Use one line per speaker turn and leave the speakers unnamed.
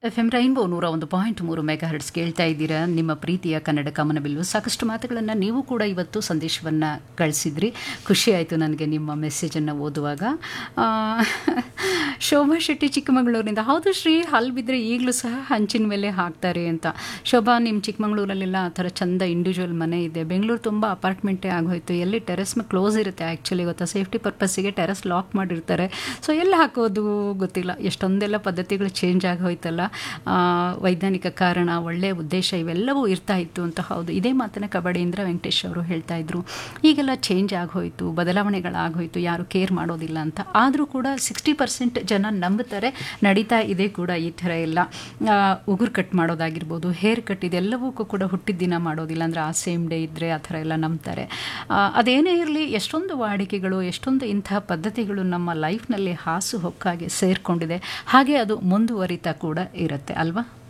F M rainbow ನೂರ ಒಂದು point ಮೂರು ಮೆಗಾ ಹರ್ಟ್ಸ್ ಕೇಳ್ತಾ ಇದ್ದೀರಾ ನಿಮ್ಮ ಪ್ರೀತಿಯ ಕನ್ನಡ ಕಮನಬಿಲ್ಲು ಸಾಕಷ್ಟು ಮಾತುಗಳನ್ನು ನೀವು ಕೂಡ ಇವತ್ತು ಸಂದೇಶವನ್ನು ಕಳಿಸಿದ್ರಿ ಖುಷಿ ಆಯಿತು ನನಗೆ ನಿಮ್ಮ ಮೆಸೇಜನ್ನು ಓದುವಾಗ ಆ, ಶೋಭಾ ಶೆಟ್ಟಿ ಚಿಕ್ಕಮಗಳೂರಿನಿಂದ ಹೌದು ಶ್ರೀ ಹಲ್ ಬಿದ್ದರೆ ಈಗಲೂ ಸಹ ಹಂಚಿನ ಮೇಲೆ ಹಾಕ್ತಾರೆ ಅಂತ ಶೋಭಾ ನಿಮ್ಮ ಚಿಕ್ಕಮಗಳೂರಲ್ಲೆಲ್ಲ ಆ ಥರ ಚಂದ ಇಂಡಿವಿಜುವಲ್ ಮನೆ ಇದೆ ಬೆಂಗಳೂರು ತುಂಬ ಅಪಾರ್ಟ್ಮೆಂಟೇ ಆಗೋಯ್ತು ಎಲ್ಲಿ ಟೆರೆಸ್ ಕ್ಲೋಸ್ ಇರುತ್ತೆ ಆ್ಯಕ್ಚುಲಿ ಗೊತ್ತಾ ಸೇಫ್ಟಿ ಪರ್ಪಸ್ಸಿಗೆ ಟೆರೆಸ್ ಲಾಕ್ ಮಾಡಿರ್ತಾರೆ ಸೊ ಎಲ್ಲಿ ಹಾಕೋದು ಗೊತ್ತಿಲ್ಲ ಎಷ್ಟೊಂದೆಲ್ಲ ಪದ್ಧತಿಗಳು ಚೇಂಜ್ ಆಗೋಯ್ತಲ್ಲ ಆ, ವೈಜ್ಞಾನಿಕ ಕಾರಣ ಒಳ್ಳೆಯ ಉದ್ದೇಶ ಇವೆಲ್ಲವೂ ಇರ್ತಾ ಇತ್ತು ಅಂತ ಹೌದು ಇದೇ ಮಾತನ್ನ ಕಬಡ್ಡಿಯಿಂದ ವೆಂಕಟೇಶ್ ಅವರು ಹೇಳ್ತಾ ಇದ್ರು ಈಗೆಲ್ಲ ಚೇಂಜ್ ಆಗೋಯ್ತು ಬದಲಾವಣೆಗಳಾಗೋಯ್ತು ಯಾರು ಕೇರ್ ಮಾಡೋದಿಲ್ಲ ಅಂತ ಆದರೂ ಕೂಡ ಸಿಕ್ಸ್ಟಿ ಪರ್ಸೆಂಟ್ ಜನ ನಂಬುತ್ತಾರೆ ನಡೀತಾ ಇದೆ ಕೂಡ ಈ ಥರ ಎಲ್ಲ ಆ, ಉಗುರು ಕಟ್ ಮಾಡೋದಾಗಿರ್ಬೋದು ಹೇರ್ ಕಟ್ ಇದೆಲ್ಲವಕ್ಕೂ ಕೂಡ ಹುಟ್ಟಿದ ದಿನ ಮಾಡೋದಿಲ್ಲ ಅಂದರೆ ಆ ಸೇಮ್ ಡೇ ಇದ್ದರೆ ಆ ಥರ ಎಲ್ಲ ನಂಬ್ತಾರೆ ಆ, ಅದೇನೇ ಇರಲಿ ಎಷ್ಟೊಂದು ವಾಡಿಕೆಗಳು ಎಷ್ಟೊಂದು ಇಂತಹ ಪದ್ಧತಿಗಳು ನಮ್ಮ ಲೈಫ್ನಲ್ಲಿ ಹಾಸು ಹೊಕ್ಕಾಗಿ ಸೇರಿಕೊಂಡಿದೆ ಹಾಗೆ ಅದು ಮುಂದುವರಿತಾ ಕೂಡ ಇರುತ್ತೆ ಅಲ್ವಾ